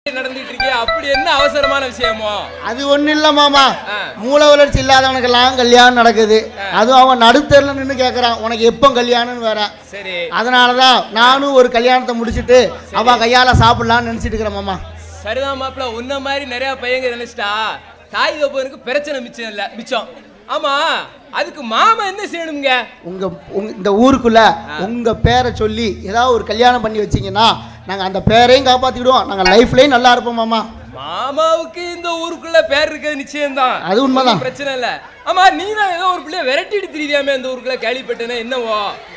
நடந்துட்டு இருக்கே அப்படி என்ன அவசரமான விஷயமோ அது ஒண்ணும் இல்ல மாமா ஆ. மூல வளர்ச்சி இல்லாதவனுக்கெல்லாம் கல்யாணம் நடக்குது அதுவும் அவன் நடுத்தரில் நின்று கேட்குறான் உனக்கு எப்போ கல்யாணம்னு வேற சரி அதனால தான் நானும் ஒரு கல்யாணத்தை முடிச்சுட்டு அவ கையால சாப்பிடலாம்னு நினைச்சிட்டு இருக்கிறேன் மாமா சரிதான் மாப்பிள உன்ன மாதிரி நிறைய பையங்க நினைச்சிட்டா தாய் தப்பனுக்கு பிரச்சனை மிச்சம் இல்ல மிச்சம் ஆமா அதுக்கு மாமா என்ன செய்யணுங்க உங்க உங்க இந்த ஊருக்குள்ள உங்க பேரை சொல்லி ஏதாவது ஒரு கல்யாணம் பண்ணி வச்சீங்கன்னா நாங்க அந்த பேரையும் காப்பாத்திடுவோம் நாங்க லைஃப்லயும் நல்லா இருப்போம் மாமா மாமாவுக்கு இந்த ஊருக்குள்ள பேர் இருக்கிறது நிச்சயம்தான் அது உண்மைதான். ஒண்ணும் பிரச்சனை இல்ல ஆமா நீ தான் ஏதோ ஒரு பிள்ளைய விரட்டிட்டு திரியாமே இந்த ஊருக்குள்ள கேள்விப்பட்டேனே என்னவோ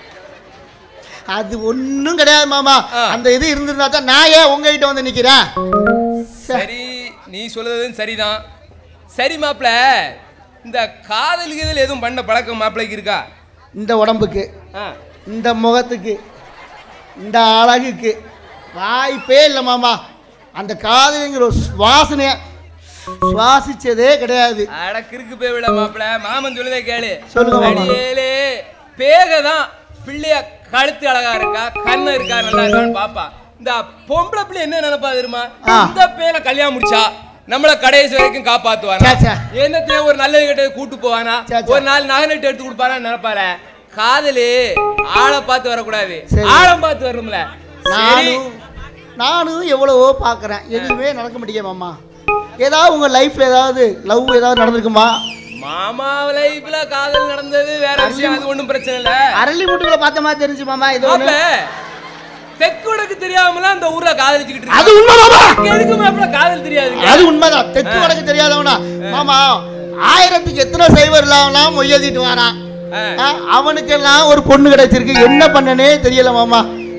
அது ஒண்ணும் கிடையாது மாமா ஆ. அந்த இது இருந்திருந்தா தான் நான் ஏன் உங்ககிட்ட வந்து நிக்கிறேன் சரி நீ சொல்றதும் சரிதான் சரி மாப்பிள இந்த காதல் கீதல் எதுவும் பண்ண பழக்கம் மாப்பிளைக்கு இருக்கா இந்த உடம்புக்கு ஆ. இந்த முகத்துக்கு இந்த அழகுக்கு வாய்ப்பே இல்லை மாமா அந்த காதலிங்கிற ஒரு வாசனைய சுவாசிச்சதே கிடையாது அட கிறுக்கு போய் விட மாப்பிள மாமன் சொல்லுதே கேளு சொல்லுங்க மாமா. அடியேலே பேகதான் பிள்ளைய கழுத்து அழகா இருக்கா கண்ணு இருக்கா நல்லா இருக்கான்னு பாப்பா இந்த பொம்பளை பிள்ளை என்ன நினைப்பா தெரியுமா ஆ. இந்த பேரை கல்யாணம் முடிச்சா நம்மள கடைசி வரைக்கும் காப்பாத்துவானா சே, சே. என்னத்தையும் ஒரு நல்லது கிட்ட கூட்டு போவானா சே, சே. ஒரு நாலு நகை நட்டு எடுத்து கொடுப்பானா நினைப்பார காதலு ஆளை பார்த்து வரக்கூடாது சரி. ஆழம் பார்த்து வரணும்ல சரி நானும் நானும் எவ்வளவோ பார்க்குறேன் எதுவுமே நடக்க மாட்டேங்க மாமா ஏதாவது உங்க லைஃப்ல ஏதாவது லவ் ஏதாவது நடந்திருக்குமா மாமா லைஃப்ல காதல் நடந்தது வேற விஷயம் அது ஒண்ணும் பிரச்சனை இல்ல அரளி முட்டுகளை பார்த்த மாதிரி தெரிஞ்சு மாமா இது ஒண்ணு. மாப்ள, தெற்கு வடக்கு தெரியாமலாம் அந்த ஊர்ல காதலிச்சுக்கிட்டு அது இருக்கு உண்மை மாமா எதுக்கு மாப்பிள காதல் தெரியாதுங்க அது உண்மைதான் தெற்கு வடக்கு தெரியாதவனா மாமா ஆயிரத்துக்கு எத்தனை சைவர் இல்லாமலாம் மொய்யதிட்டு வரான் ஆ. ஆ, அவனுக்கெல்லாம் ஒரு பொண்ணு கிடைச்சிருக்கு என்ன பண்ணனே தெரியல மாமா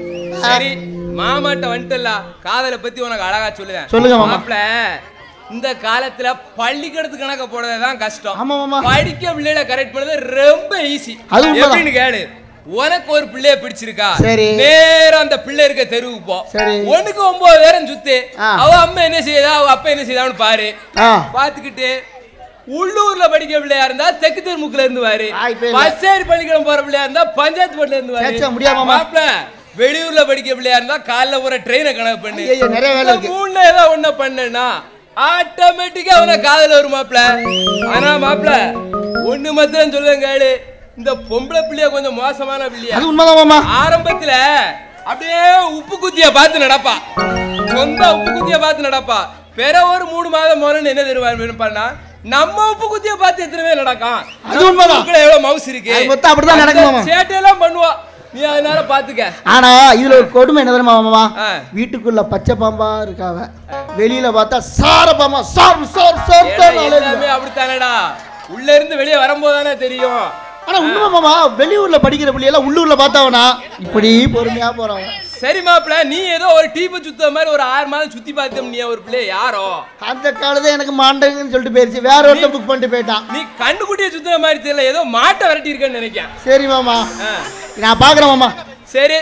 சரி மாமாட்ட வந்துட்டல காதலை பத்தி உனக்கு அழகா சொல்லுவேன் சொல்லுங்க மாமா. மாப்ள இந்த காலத்துல பள்ளிக்கூடத்து கணக்க போடுறது தான் கஷ்டம் ஆமா மாமா படிக்க பிள்ளைகளை கரெக்ட் பண்ணது ரொம்ப ஈஸி அது உண்மைதான். எப்படின்னு கேளு உனக்கு ஒரு பிள்ளைய பிடிச்சிருக்கா சரி. நேரா அந்த பிள்ளை இருக்க தெருவுக்கு போ சரி. ஒண்ணுக்கு ஒன்பது பேரும் சுத்து ஆ. அவ அம்மா என்ன செய்யுதா அவ அப்பா என்ன செய்யுதான்னு பாரு ஆ பாத்துக்கிட்டு உள்ளூர்ல படிக்கிற பிள்ளையா இருந்தா தெற்கு தெருமுக்குல இருந்து வாரு வாய்ப்பே இல்ல. பச்சேரி பள்ளிக்கூடம் போற பிள்ளையா இருந்தா பஞ்சாயத்து பட்டில இருந்து வாரு சேச்சா, முடியாமாமா. மாப்ள, வெளியூர்ல படிக்கிற பிள்ளையா இருந்தா காலைல ஒரு ட்ரெயினை கணக்கு பண்ணு ஐயையோ, நிறைய வேலை இந்த இருக்கு. மூணுல ஏதோ ஒண்ணு பண்ணனா ஆட்டோமேட்டிக்கா அவன காதல் வரும் மாப்ள ஆனா மாப்ள ஒண்ணு மாத்திரம் சொல்லுங்க கேளு இந்த பொம்பளை பிள்ளைய கொஞ்சம் மோசமான பிள்ளையா அது உண்மைதான் மாமா ஆரம்பத்துல அப்படியே உப்பு குத்திய பார்த்து நடப்பா சொந்த உப்பு குத்திய பார்த்து நடப்பா பிற ஒரு மூணு மாதம் முதல்ல என்ன தருவார் பண்ணா நம்ம உப்பு குத்திய பார்த்து எத்தனை பேர் நடக்கும் அது உண்மைதான். நமக்குள்ள எவ்வளவு மவுஸ் இருக்கு அது மொத்தம் அப்படிதான் நடக்கும் மாமா. அந்த சேட்டையெல்லாம் பண்ணுவா நீ அதனால பாத்துக்க ஆனா இதுல ஒரு கொடுமை என்ன தெரியுமா மாமா ஆ. வீட்டுக்குள்ள பச்சை பாம்பா இருக்காவ வெளியில பார்த்தா சார பாம்பா சார் சார் சார் சார் ஏன்னா எல்லாமே அப்படித்தானடா உள்ள இருந்து வெளியே வரும்போது தானே தெரியும் ஆனா உண்மை மாமா வெளியூர்ல படிக்கிற பிள்ளையெல்லாம் உள்ளூர்ல பார்த்தவனா இப்படி பொறுமையா போறவன் சரி மாப்பிள நீ ஏதோ ஒரு டீப்பை சுத்த மாதிரி ஒரு ஆறு மாதம் சுத்தி பார்த்தோம் நீ ஒரு பிள்ளை யாரோ அந்த காலத்துல எனக்கு மாண்டங்கன்னு சொல்லிட்டு போயிருச்சு வேற ஒருத்தன் புக் பண்ணிட்டு போயிட்டான் நீ கண்ணுக்குட்டியை சுத்துற மாதிரி தெரியல ஏதோ மாட்டை விரட்டி இருக்கேன்னு நினைக்கிறேன் சரி மாமா ஆ. நான் பாக்குறேன் மாமா சரி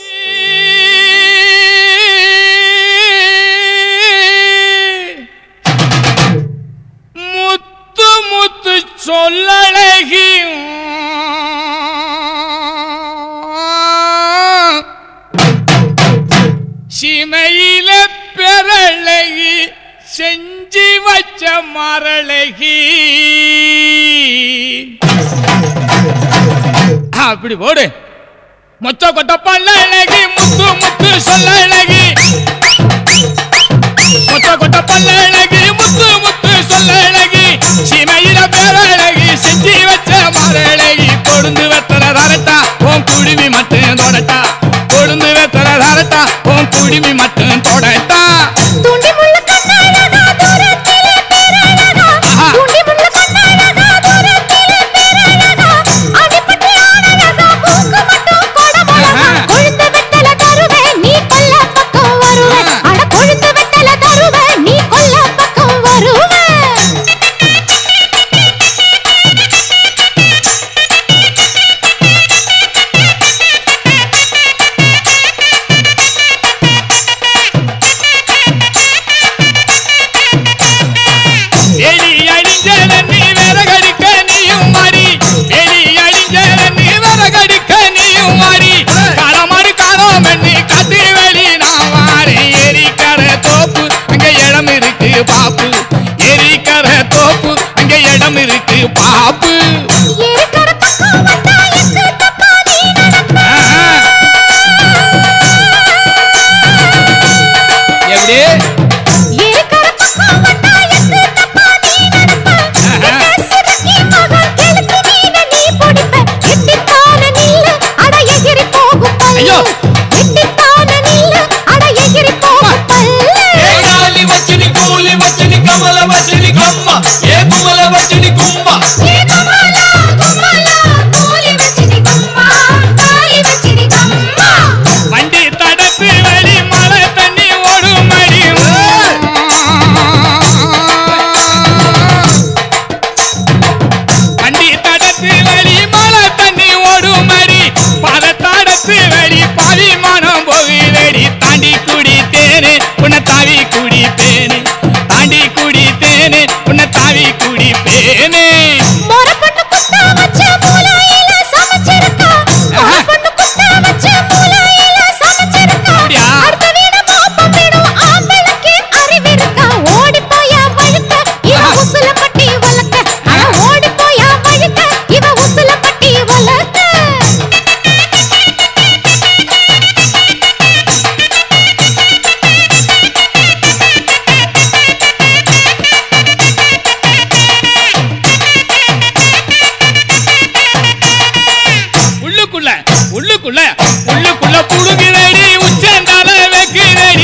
முத்து முத்து சொல்லழகி சிமையில பெறழகி செஞ்சு வச்ச மரழகி அப்படி போடு மொச்ச கொட்ட பல்ல அழகி முத்து முத்து சொல்ல அழகி கொட்ட கொட்ட பல்ல அழகி முத்து முத்து சொல்ல அழகி சிமையில பேர அழகி செஞ்சு வச்ச மர அழகி கொழுந்து வெத்தல தரட்டா உன் குடுமி மட்டும் தொடட்டா கொழுந்து வெத்தல தரட்டா உன் குடுமி மட்டும் தொடட்டா துண்டி முள்ள கண்ணழகா தூரத்திலே பேரழகா ஆஹா. துண்டி முள்ள கண்ணழகா தூரத்திலே பேரழகா அடிப்பட்டு ஆனழகா மூக்கு மட்டும் கொடமழகா ஆஹா. கொழுந்து வெத்தல தருவே நீ கொல்ல பக்கம் வருவே ஆ. அட கொழுந்து வெத்தல தருவே நீ கொல்ல பக்கம் வருவே இருக்கிற பக்கம் வந்தா எக்கு தப்பா நீ நடப்ப. எக்க சிறுக்கி மகன் கெளுத்தி மீனை நீ பிடிப்ப. எட்டித்தான நில்லு, அட எகிறி போகும் பல்லு. ஐயோ. எட்டித்தான நில்லு, அட எகிறி போகும் பல்லு. ఏ గాలి వచ్చిని కూలి వచ్చిని కమల వచ్చిని కొమ్మ ఏ కుమల వచ్చిని కుమ్మ ஏ குமலா, குமலா, கூலி வச்சிடி கம்மா, காலி வச்சிடி கம்மா. வண்டி தடத்து வழி மழை தண்ணி ஓடுமடி வண்டி தடத்து வழி மழை தண்ணி ஓடுமடி பத தடத்து வழி பாதி மனம் போகுதடி தாண்டி குடி தேனே உன்னை தாவி குடி பேனே தாண்டி குடி தேனே உன்னை தாவி குடி பேனே மொரப்பொண்ணு குத்தா வச்ச மூலையில சமைச்சிருக்கா. மொரப்பொண்ணு குத்தா வச்ச மூலையில சமைச்சிருக்கா. அப்படியா? அடுத்த வீடு மோப்பம் விடும் ஆம்பளைக்கு அறிவிருக்கா. ஓடிப் போயா வழுக்க, இவ உசிலம்பட்டி வளர்க்க. அட ஓடிப் போயா வழுக்க, இவ உசிலம்பட்டி வளர்க்க. உள்ளுக்குள்ள உள்ளுக்குள்ள உள்ளுக்குள்ள புழுங்குதடி உச்சந்தால வைக்குதடி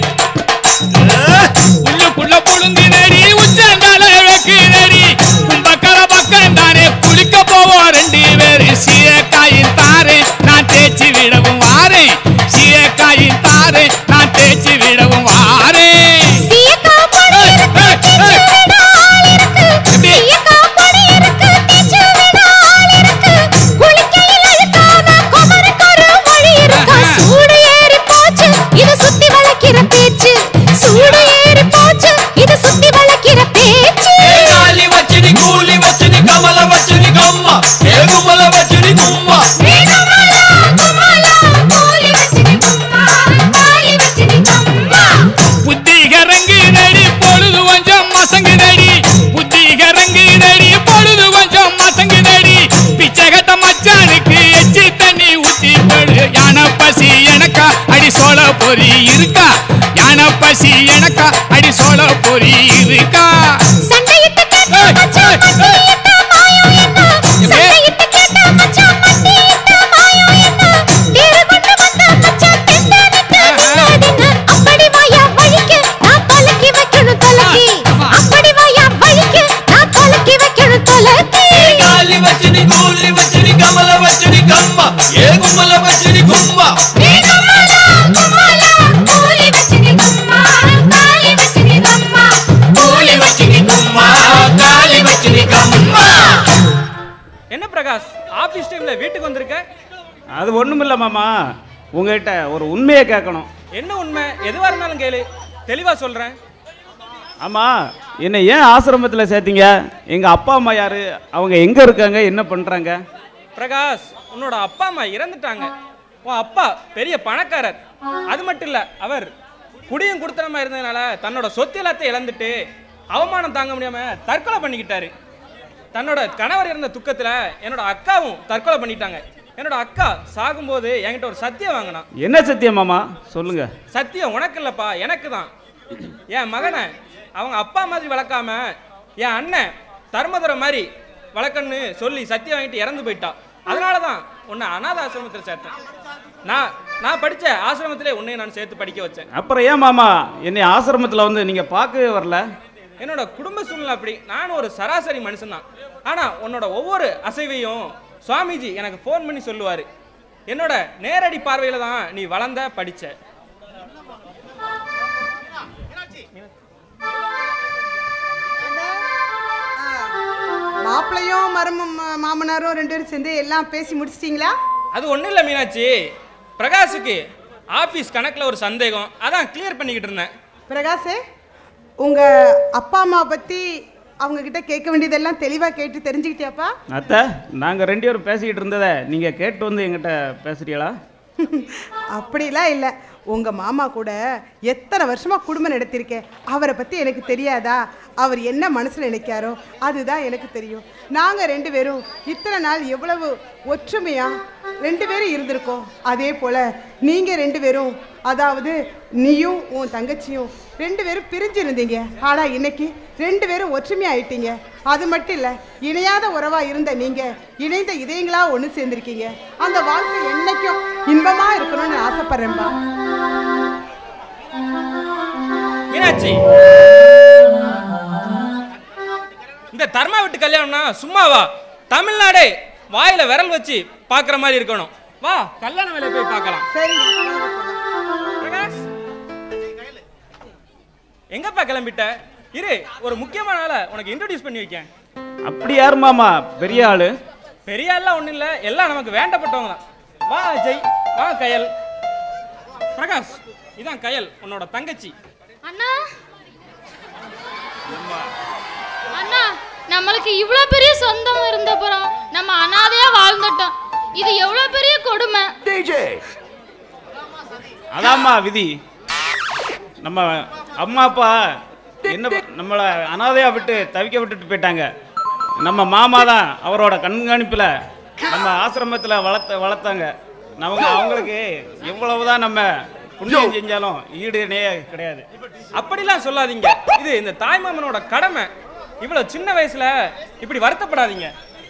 உள்ளுக்குள்ள புழுங்குதடி உச்சந்தால வைக்குதடி கும்பக்கர பக்கம் தானே குளிக்க போவோம் ரெண்டு பேரு சீயக்காயின் தாரே நான் தேய்ச்சி விடவும் வாரேன் சீயக்காயின் தாரே நான் தேய்ச்சி விடவும் வாரேன் சீயக்கா பொடி இருக்கு, தேய்ச்சு விட ஆள் இருக்கு. எப்படி? சீயக்கா பொடி இருக்கு, தேய்ச்சு விட ஆள் இருக்கு. குளிக்கையில் அழுக்காத குமரனுக்கு ஒரு மொழி இருக்கா. ஆஹா. சூடு ஏறி போச்சு, இது சுத்தி வளைக்கிற பேச்சு. சூடு ஏறி போச்சு, இது சுத்தி வளைக்கிற பேச்சு. ఏ గాలి వచ్చిని కూలి వచ్చిని కమల వచ్చిని కొమ్మ ఏ కుమల వచ్చిని కుమ్మ ஏ குமலா, குமலா, கூலி வச்சிடி கும்மா, காலி வச்சிடி கம்மா. புத்தி கரங்கு நடி பொழுது கொஞ்சம் மசங்கு நடி புத்தி கரங்கு நடி பொழுது கொஞ்சம் மசங்கு நடி பிச்சைகட்ட மச்சானுக்கு எச்சி தண்ணி ஊத்தி போடு யானை பசி எனக்கா அடி சோள பொறி இருக்கா யானை பசி எனக்கா அடி சோள பொறி இருக்கா சண்டையிட்டு கேட்டா ஏய், மச்சான் ஏய், மண்டி ஏய். இட்ட மாயம் என்ன? சண்டையிட்டு கேட்டா மச்சான் மண்டி இட்ட மாயம் என்ன? தேறு கொண்டு வந்த மச்சான் தெண்டா நிட்டா நின்னாதின்னு. அப்படி வாயா வழிக்கு, நான் பல்லக்கி வைக்கணும் தொலைக்கி. அப்படி வாயா வழிக்கு, நான் பல்லக்கி வைக்கணும் தொலைக்கி. ఏ గాలి వచ్చిని కూలి వచ్చిని కమల వచ్చిని కమ్మ ఏ కుమల వచ్చిని కుమ్మ ஏ குமலா, குமலா, கூலி வச்சிடி கம்மா, காலி வச்சிடி கம்மா. కూలి వచ్చిని కుమ్మ గాలి వచ్చిని కమ్మ என்ன பிரகாஷ் ஆபீஸ் டைம்ல வீட்டுக்கு வந்திருக்க அது ஒண்ணுமில்ல மாமா உங்ககிட்ட ஒரு உண்மையை கேட்கணும் என்ன உண்மை எதுவா இருந்தாலும் கேளு தெளிவா சொல்றேன் ஆமா என்னை ஏன் ஆசிரமத்தில் சேர்த்தீங்க எங்க அப்பா அம்மா யாரு அவங்க எங்க இருக்காங்க என்ன பண்றாங்க பிரகாஷ் உன்னோட அப்பா அம்மா இறந்துட்டாங்க உன் அப்பா பெரிய பணக்காரர் அது மட்டும் இல்ல அவர் குடியும் குடுத்தனமா இருந்ததுனால தன்னோட சொத்து எல்லாத்தையும் இழந்துட்டு அவமானம் தாங்க முடியாம தற்கொலை பண்ணிக்கிட்டாரு தன்னோட கணவர் இறந்த துக்கத்துல என்னோட அக்காவும் தற்கொலை பண்ணிட்டாங்க என்னோட அக்கா சாகும்போது என்கிட்ட ஒரு சத்தியம் வாங்கினான் என்ன சத்தியம் மாமா சொல்லுங்க சத்தியம் உனக்கு இல்லப்பா எனக்கு தான் என் மகனை அவங்க அப்பா மாதிரி வளர்க்காம என் அண்ணன் தர்மதுரை மாதிரி வளர்க்கன்னு சொல்லி சத்தியம் வாங்கிட்டு இறந்து போயிட்டா அதனால தான் உன்னை அனாத ஆசிரமத்தில் சேர்த்தேன் நான் நான் படித்த ஆசிரமத்திலே உன்னை நான் சேர்த்து படிக்க வச்சேன் அப்புறம் ஏன் மாமா என்னை ஆசிரமத்தில் வந்து நீங்க பார்க்கவே வரல என்னோட குடும்ப சூழ்நிலை அப்படி நானும் ஒரு சராசரி மனுஷன்தான் ஆனால் உன்னோட ஒவ்வொரு அசைவையும் சுவாமிஜி எனக்கு ஃபோன் பண்ணி சொல்லுவார் என்னோட நேரடி பார்வையில் தான் நீ வளர்ந்த படிச்ச மாப்பிள்ளையும் மரும மாமனாரும் ரெண்டு பேரும் சேர்ந்து எல்லாம் பேசி முடிச்சிட்டிங்களா அது ஒன்றும் இல்லை மீனாட்சி பிரகாஷுக்கு ஆஃபீஸ் கணக்கில் ஒரு சந்தேகம் அதான் கிளியர் பண்ணிக்கிட்டு இருந்தேன் பிரகாஷே உங்க அப்பா அம்மா பத்தி அவங்க கிட்ட கேட்க வேண்டியதெல்லாம் தெளிவா கேட்டு தெரிஞ்சுக்கிட்டியாப்பா அத்தை நாங்க ரெண்டு பேரும் பேசிக்கிட்டு இருந்ததை நீங்க கேட்டு வந்து எங்கிட்ட பேசுறீங்களா அப்படிலாம் இல்லை உங்க மாமா கூட எத்தனை வருஷமா குடும்பம் நடத்தியிருக்கேன் அவரை பத்தி எனக்கு தெரியாதா அவர் என்ன மனசுல நினைக்காரோ அதுதான் எனக்கு தெரியும் நாங்க ரெண்டு பேரும் இத்தனை நாள் எவ்வளவு ஒற்றுமையா ரெண்டு பேரும் இருந்திருக்கோம் அதே போல நீங்க ரெண்டு பேரும் அதாவது நீயும் உன் தங்கச்சியும் ரெண்டு பேரும் பிரிஞ்சு இருந்தீங்க ஆனா இன்னைக்கு ரெண்டு பேரும் ஒற்றுமையா ஆயிட்டீங்க அது மட்டும் இல்ல இணையாத உறவா இருந்த நீங்க இணைந்த இதயங்களா ஒண்ணு சேர்ந்திருக்கீங்க அந்த வாழ்க்கை என்னைக்கும் இன்பமா இருக்கணும்னு ஆசைப்படுறேன்பா மீனாட்சி இந்த தர்மா விட்டு கல்யாணம்னா சும்மாவா தமிழ்நாடே வாயில விரல் வச்சு பார்க்குற மாதிரி இருக்கணும் வா கல்யாண வேலையை போய் பார்க்கலாம் சரி பிரகாஷ் எங்கப்பா கிளம்பிட்ட இரு ஒரு முக்கியமான ஆளை உனக்கு இன்ட்ரோடியூஸ் பண்ணி வைக்கேன் அப்படி யார் மாமா பெரிய ஆளு பெரிய ஆள்லாம் ஒன்றும் இல்லை எல்லாம் நமக்கு வேண்டப்பட்டவங்க தான் வா அஜய் வா கயல் பிரகாஷ் இதான் கயல் உன்னோட தங்கச்சி அண்ணா அண்ணா நம்மளுக்கு இவ்வளோ பெரிய சொந்தம் இருந்தப்புறம் நம்ம அனாதையா வாழ்ந்துட்டோம் இது எவ்வளோ பெரிய கொடுமை அதாம்மா விதி நம்ம அம்மா அப்பா என்ன ப- நம்மளை அனாதையா விட்டு தவிக்க விட்டுட்டு போயிட்டாங்க நம்ம மாமா தான் அவரோட கண்காணிப்பில் நம்ம ஆசிரமத்தில் வளர்த்த வளர்த்தாங்க நமக்கு அவங்களுக்கு எவ்வளவுதான் நம்ம புண்ணியம் செஞ்சாலும் ஈடு இணையே கிடையாது அப்படிலாம் சொல்லாதீங்க இது இந்த தாய்மாமனோட கடமை இவ்வளவு சின்ன வயசுல இப்படி வருத்தப்படாதீங்க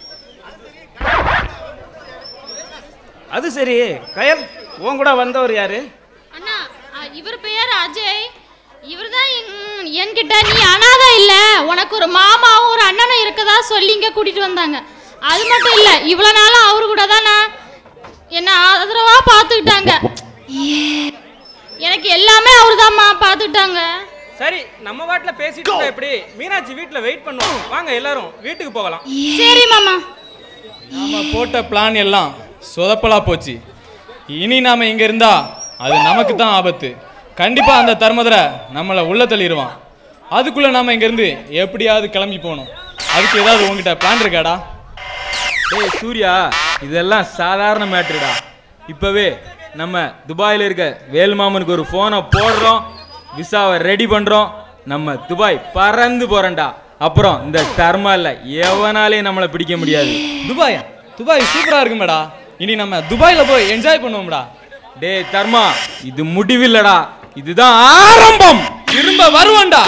அது சரி கயல் உன் கூட வந்தவர் யாரு அண்ணா அ, இவர் பெயர் அஜய் இவர் தான் என்கிட்ட நீ அனாதை இல்ல உனக்கு ஒரு மாமாவும் ஒரு அண்ணனும் இருக்கதா சொல்லி இங்க கூட்டிட்டு வந்தாங்க அது மட்டும் இல்ல இவ்வளவு நாளும் அவரு கூட தான் நான் என்ன ஆதரவா பார்த்துக்கிட்டாங்க எனக்கு எல்லாமே அவரு தான்மா பார்த்துக்கிட்டாங்க சரி நம்ம வாட்டில் பேசிட்டு இருந்தா எப்படி மீனாட்சி வீட்டில் வெயிட் பண்ணுவோம் வாங்க எல்லாரும் வீட்டுக்கு போகலாம் சரி மாமா நாம போட்ட பிளான் எல்லாம் சொதப்பலா போச்சு இனி நாம இங்க இருந்தா அது நமக்கு தான் ஆபத்து கண்டிப்பா அந்த தர்மதரை நம்மளை உள்ள தள்ளிடுவான் அதுக்குள்ள நாம இங்க இருந்து எப்படியாவது கிளம்பி போகணும் அதுக்கு ஏதாவது உங்ககிட்ட பிளான் இருக்காடா டேய் சூர்யா இதெல்லாம் சாதாரண மேட்ருடா இப்போவே நம்ம துபாயில் இருக்க வேல்மாமனுக்கு ஒரு ஃபோனை போடுறோம் விசாவை ரெடி பண்ணுறோம் நம்ம துபாய் பறந்து போகிறோம்டா அப்புறம் இந்த தர்மால எவனாலையும் நம்மளை பிடிக்க முடியாது துபாயா துபாய் சூப்பரா இருக்குமேடா இனி நம்ம துபாயில போய் என்ஜாய் பண்ணுவோம்டா டேய் தர்மா இது முடிவில்லடா இதுதான் ஆரம்பம் திரும்ப வருவோம்டா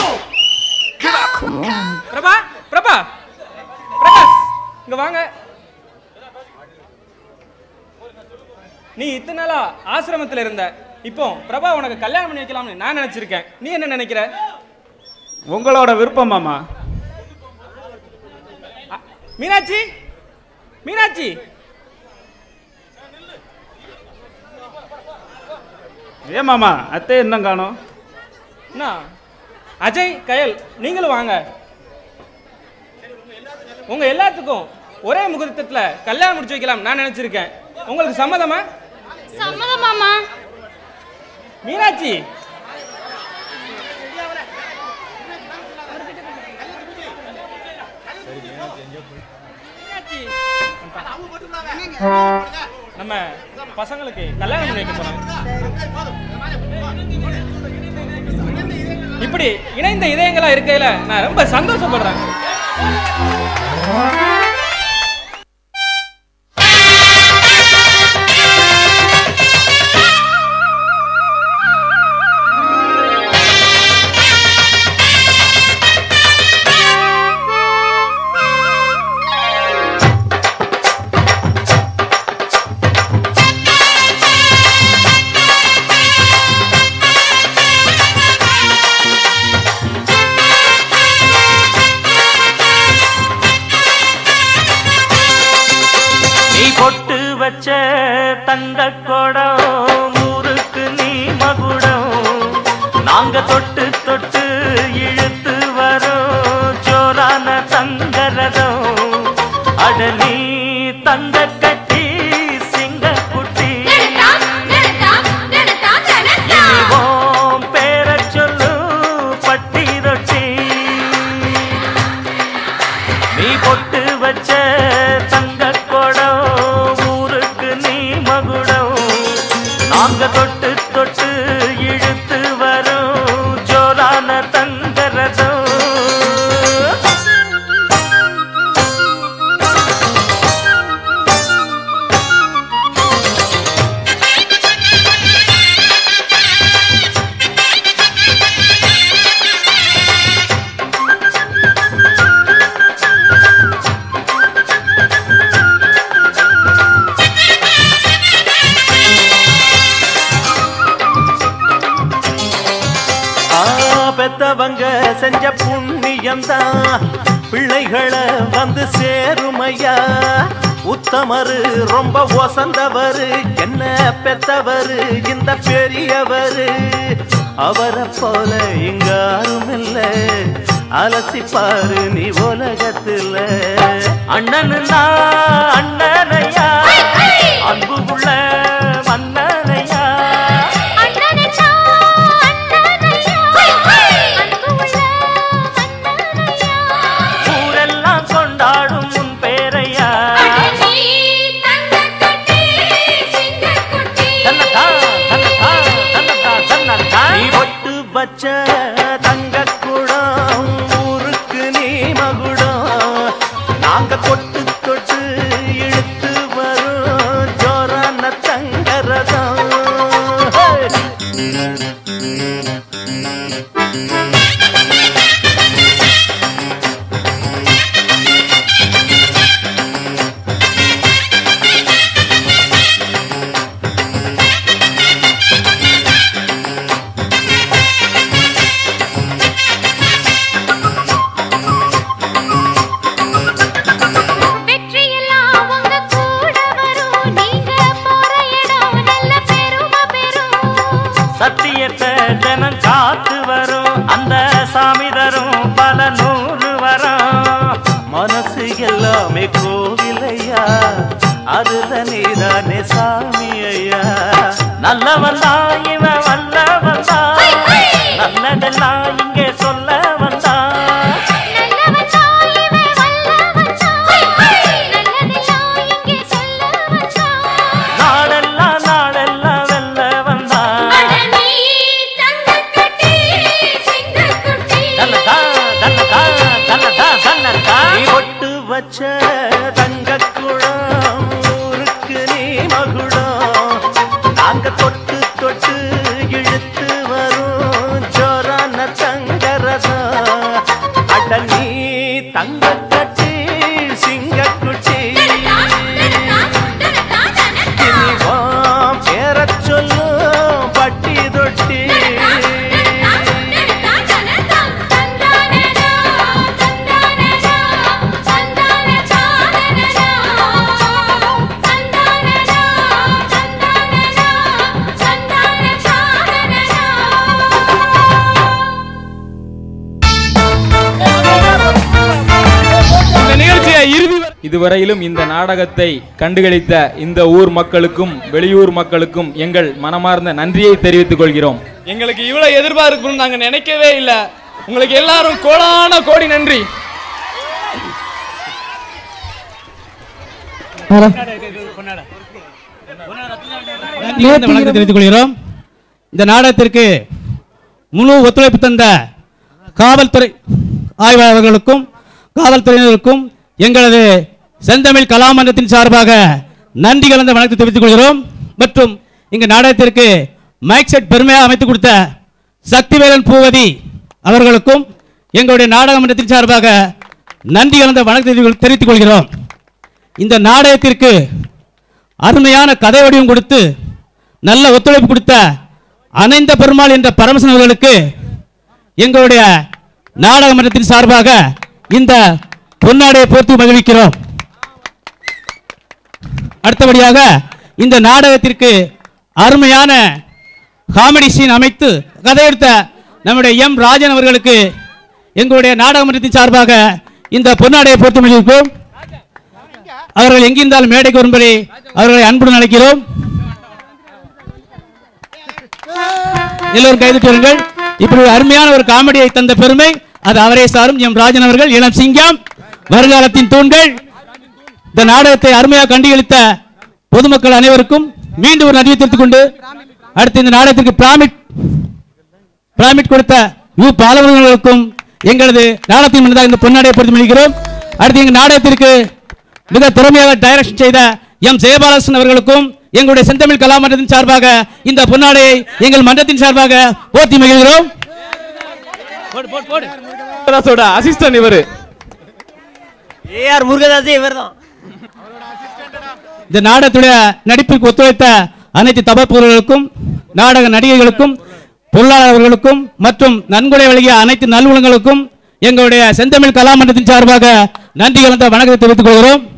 பிரபா பிரபா பிரகாஷ் இங்க வாங்க நீ இத்தனை நாளா ஆசிரமத்தில் இருந்த இப்போ பிரபா உனக்கு கல்யாணம் பண்ணி வைக்கலாம்னு நான் நினைச்சிருக்கேன் நீ என்ன நினைக்கிற உங்களோட விருப்பம் மாமா அ, மீனாட்சி மீனாட்சி ஏன் மாமா அத்தை இன்னும் காணோம் என்ன அஜய் கயல் நீங்களும் வாங்க உங்க எல்லாத்துக்கும் ஒரே முகூர்த்தத்துல கல்யாணம் முடிச்சு வைக்கலாம் நான் நினைச்சிருக்கேன் உங்களுக்கு சம்மதமா சம்மதம் மாமா மீனாட்சி மீனாட்சி. நம்ம பசங்களுக்கு கல்யாணம் பண்ணி வைக்க போறோம் இப்படி இணைந்த இதயங்களா இருக்கையில நான் ரொம்ப சந்தோஷப்படுறேன் நீ பொட்டு வச்ச தங்க குடம் ஊருக்கு நீ மகுடம் நாங்க தொட்டு தொட்டு இழுத்து வரோம் ஜோரான தங்கரதம் அட நீ தங்க கட்டி சிங்க குட்டி இனிவோம் பேரச் சொல்லு பட்டி ரொட்டி நீ பொட்டு வச்ச தங்க குடம் ஊருக்கு நீ மகுடம் தங்கரதம் ஆ, பெத்தவங்க செஞ்ச புண்ணியம்தான் பிள்ளைகளை வந்து சேருமையா உத்தமரு ரொம்ப ஒசந்தவரு என்ன பெத்தவரு இந்த பெரியவரு அவரை போல இங்க யாரும் இல்ல அலசிப்பாரு நீ உலகத்துல அண்ணனுன்னா அண்ணனையா அன்பு உள்ள மன்னனையா அண்ணனையா அண்ணனையா அன்பு உள்ள அண்ணனையா ஊரெல்லாம் கொண்டாடும் உன் பேரையா நீ தங்கக்குட்டி சிங்கக்குட்டி தன்னதா, தன்னதா, தன்னதா, தன்னதா. நீ ஒட்டு வச்ச தங்க குடம் ஊருக்கு நீ மகுடம் நாங்க தொட்டு தொட்டு இழுத்து வரும் ஜோரான தங்கரதம் ஹே! வெற்றியெல்லாம் உங்க கூட வரும் நீங்க போற இடம் நல்ல பெருமை பெறும் சத்தியத்தை தினம் காத்து வரும் அந்த சாமி தரும் பல நூறு வரும் மனசு எல்லாமே கோவிலையா அதுல நீதானே சாமி ஐயா நல்லவன் தான் இவன் வல்லவன் தான் நல்லதெல்லாம் இங்கே சொல்ல வந்தான் நல்லவன் தான் இவன் வல்லவன் தான் நல்லதெல்லாம் இங்கே சொல்ல வந்தான் நாடெல்லாம் நாடெல்லாம் வெல்ல வந்தான் அட நீ தங்கக்குட்டி சிங்கக்குட்டி தன்னதா, தன்னதா, தன்னதா, தன்னதா. நீ ஒட்டு வச்ச தங்க குடம் ஊருக்கு நீ மகுடம் நாங்க தொட்டு தொட்டு இழுத்து வரும் ஜோரான தங்கரதம் அட நீ தங்க கட்டி சிங்கக்குட்டி இனி உன் பேரச் சொல்லும் பட்டி தொட்டி இந்த நிகழ்ச்சியை இறுதி வரை இதுவரையிலும் இந்த நாடகத்தை கண்டுகளித்த இந்த ஊர் மக்களுக்கும் வெளியூர் மக்களுக்கும் எங்கள் மனமார்ந்த நன்றியை தெரிவித்துக் கொள்கிறோம் எங்களுக்கு இவ்வளவு எதிர்பார்ப்புன்னு நாங்க நினைக்கவே இல்லை உங்களுக்கு எல்லாரும் கோடான கோடி நன்றி நன்றி கலந்த வணக்கத்தை தெரிவித்துக் கொள்கிறோம் இந்த நாடகத்திற்கு முழு ஒத்துழைப்பு தந்த காவல்துறை ஆய்வாளர்களுக்கும் காவல்துறையினருக்கும் எங்களது செந்தமிழ் கலாமன்றத்தின் சார்பாக நன்றி கலந்த வணக்கத்தை தெரிவித்துக் கொள்கிறோம் மற்றும் இங்கு நாடகத்திற்கு மைக் செட் பெருமையாக அமைத்துக் கொடுத்த சக்திவேலன் பூவதி அவர்களுக்கும் எங்களுடைய நாடக மன்றத்தின் சார்பாக நன்றி கலந்த வணக்கத்தை தெரிவித்துக் கொள்கிறோம் இந்த நாடகத்திற்கு அருமையான கதை வடிவம் கொடுத்து நல்ல ஒத்துழைப்பு கொடுத்த அனைந்த பெருமாள் என்ற பரமசன் அவர்களுக்கு எங்களுடைய நாடக மன்றத்தின் சார்பாக இந்த பொன்னாடையை போர்த்து மகிழ்விக்கிறோம் அடுத்தபடியாக இந்த நாடகத்திற்கு அருமையான காமெடி சீன் அமைத்து கதை எடுத்த நம்முடைய எம் ராஜன் அவர்களுக்கு எங்களுடைய நாடக மன்றத்தின் சார்பாக இந்த பொன்னாடையை போர்த்து மகிழ்விப்போம் அவர்கள் எங்கிருந்தாலும் மேடைக்கு வரும்படி அவர்களை அன்புடன் அழைக்கிறோம் எல்லோரும் கைதுட்டு வருங்கள் இப்படி ஒரு அருமையான ஒரு காமெடியை தந்த பெருமை அது அவரே சாரும் எம் ராஜன் அவர்கள் இளம் சிங்கம் வருங்காலத்தின் தூண்கள் இந்த நாடகத்தை அருமையாக கண்டுகளித்த பொதுமக்கள் அனைவருக்கும் மீண்டும் ஒரு நன்றியை தெரிவித்துக் கொண்டு அடுத்து இந்த நாடகத்திற்கு பிராமிட் பிராமிட் கொடுத்த யு பாலவர்களுக்கும் எங்களது நாடகத்தின் முன்னதாக இந்த பொன்னாடையை பொறுத்து மணிக்கிறோம் அடுத்து எங்கள் நாடகத்திற்கு மிக திறமையாக டைரக்ஷன் செய்த எம் ஜெயபாலகிருஷ்ணன் அவர்களுக்கும் எங்களுடைய செந்தமிழ் கலாமன்றத்தின் சார்பாக இந்த பொன்னாடையை எங்கள் மன்றத்தின் சார்பாக போத்தி மகிழ்கிறோம் முருகதாஸோட அசிஸ்டன்ட் இவரு ஏஆர் முருகதாஸ் இவர்தான் இந்த நாடகத்துடைய நடிப்பிற்கு ஒத்துழைத்த அனைத்து தபப்பொருள்களுக்கும் நாடக நடிகைகளுக்கும் பொருளாளர்களுக்கும் மற்றும் நன்கொடை வழங்கிய அனைத்து நல்வுலங்களுக்கும் எங்களுடைய செந்தமிழ் கலாமன்றத்தின் சார்பாக நன்றி கலந்த வணக்கத்தை தெரிவித்துக் கொள்கிறோம்